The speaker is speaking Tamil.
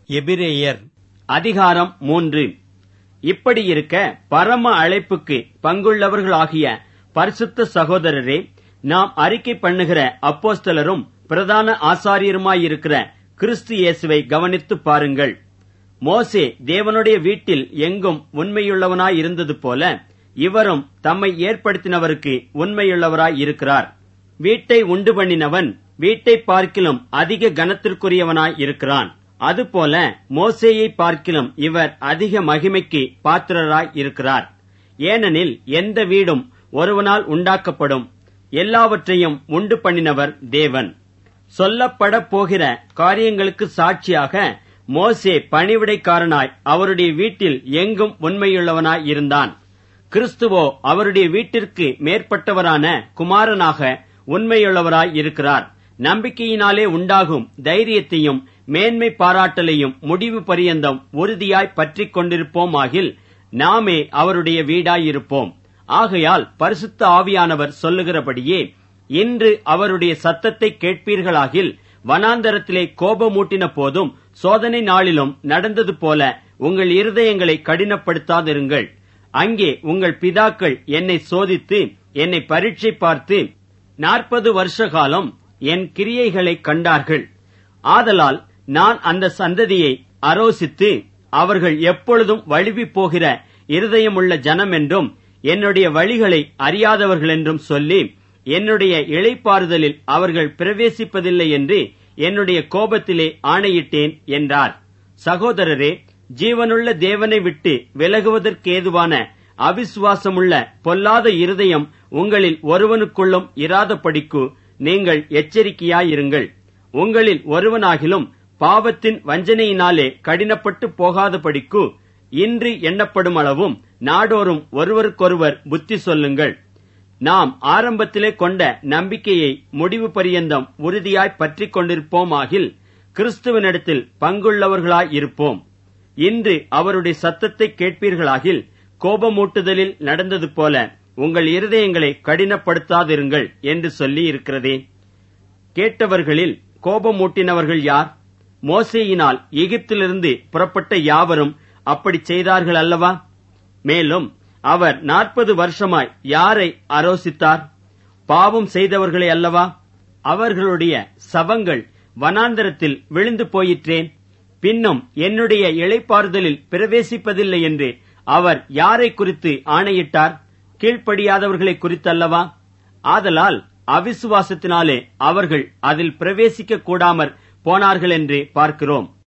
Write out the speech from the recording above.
எபிரேயர் அதிகாரம் மூன்று இப்படி இருக்க பரம அழைப்புக்கு பங்குள்ளவர்களாகிய பரிசுத்த சகோதரரே நாம் அறிக்கை பண்ணுகிற அப்போஸ்தலரும் பிரதான ஆசாரியருமாயிருக்கிற கிறிஸ்து இயேசுவை கவனித்துப் பாருங்கள் மோசே தேவனுடைய வீட்டில் எங்கும் உண்மையுள்ளவனாயிருந்தது போல இவரும் தம்மை ஏற்படுத்தினவருக்கு உண்மையுள்ளவராய் இருக்கிறார் வீட்டை உண்டு பண்ணினவன் வீட்டை பார்க்கிலும் அதிக கனத்திற்குரியவனாய் இருக்கிறான் அதுபோல மோசேயை பார்க்கிலும் இவர் அதிக மகிமைக்கு பாத்திரராய் இருக்கிறார் ஏனெனில் எந்த வீடும் ஒருவனால் உண்டாக்கப்படும் எல்லாவற்றையும் உண்டு பண்ணினவர் தேவன் சொல்லப்பட போகிற காரியங்களுக்கு சாட்சியாக மோசே பணிவிடைக்காரனாய் அவருடைய வீட்டில் எங்கும் உண்மையுள்ளவனாய் இருந்தான் கிறிஸ்துவோ அவருடைய வீட்டிற்கு மேற்பட்டவரான குமாரனாக உண்மையுள்ளவராய் இருக்கிறார் நம்பிக்கையினாலே உண்டாகும் தைரியத்தையும் மேன்மை பாராட்டலையும் முடிவு பரியந்தம் உறுதியாய் பற்றிக் கொண்டிருப்போமாகில் நாமே அவருடைய வீடாயிருப்போம் ஆகையால் பரிசுத்த ஆவியானவர் சொல்லுகிறபடியே இன்று அவருடைய சத்தத்தை கேட்பீர்களாகில் வனாந்தரத்திலே கோபமூட்டின போதும் சோதனை நாளிலும் நடந்தது போல உங்கள் இருதயங்களை கடினப்படுத்தாதிருங்கள் அங்கே உங்கள் பிதாக்கள் என்னை சோதித்து என்னை பரீட்சை பார்த்து நாற்பது வருஷ காலம் என் கிரியைகளை கண்டார்கள் ஆதலால் நான் அந்த சந்ததியை அரோசித்து அவர்கள் எப்பொழுதும் வழுவி போகிற இருதயமுள்ள ஜனம் என்றும் என்னுடைய வழிகளை அறியாதவர்கள் என்றும் சொல்லி என்னுடைய இளைப்பாறுதலில் அவர்கள் பிரவேசிப்பதில்லை என்று என்னுடைய கோபத்திலே ஆணையிட்டேன் என்றார் சகோதரரே ஜீவனுள்ள தேவனை விட்டு விலகுவதற்கேதுவான அவிசுவாசமுள்ள பொல்லாத இருதயம் உங்களில் ஒருவனுக்குள்ளும் இராதபடிக்கு நீங்கள் எச்சரிக்கையாயிருங்கள் உங்களில் ஒருவனாகிலும் பாவத்தின் வஞ்சனையினாலே கடினப்பட்டு போகாதபடிக்கு இன்று எண்ணப்படும் அளவும் நாடோறும் ஒருவருக்கொருவர் புத்தி சொல்லுங்கள் நாம் ஆரம்பத்திலே கொண்ட நம்பிக்கையை முடிவு பரியந்தம் உறுதியாய் பற்றிக் கொண்டிருப்போமாகில் கிறிஸ்துவனிடத்தில் பங்குள்ளவர்களாய் இருப்போம் இன்று அவருடைய சத்தத்தை கேட்பீர்களாகில் கோபமூட்டுதலில் நடந்தது போல உங்கள் இருதயங்களை கடினப்படுத்தாதிருங்கள் என்று சொல்லி இருக்கிறதே கேட்டவர்களில் கோபமூட்டினவர்கள் யார் மோசேயினால் எகிப்திலிருந்து புறப்பட்ட யாவரும் அப்படி செய்தார்கள் அல்லவா மேலும் அவர் நாற்பது வருஷமாய் யாரை ஆரோசித்தார் பாவம் செய்தவர்களை அல்லவா அவர்களுடைய சவங்கள் வனாந்தரத்தில் விழுந்து போயிற்றேன் பின்னும் என்னுடைய இளைப்பாறுதலில் பிரவேசிப்பதில்லை என்று அவர் யாரை குறித்து ஆணையிட்டார் கீழ்ப்படியாதவர்களை குறித்தல்லவா ஆதலால் அவிசுவாசத்தினாலே அவர்கள் அதில் பிரவேசிக்க கூடாமற் போனார்கள் என்று பார்க்கிறோம்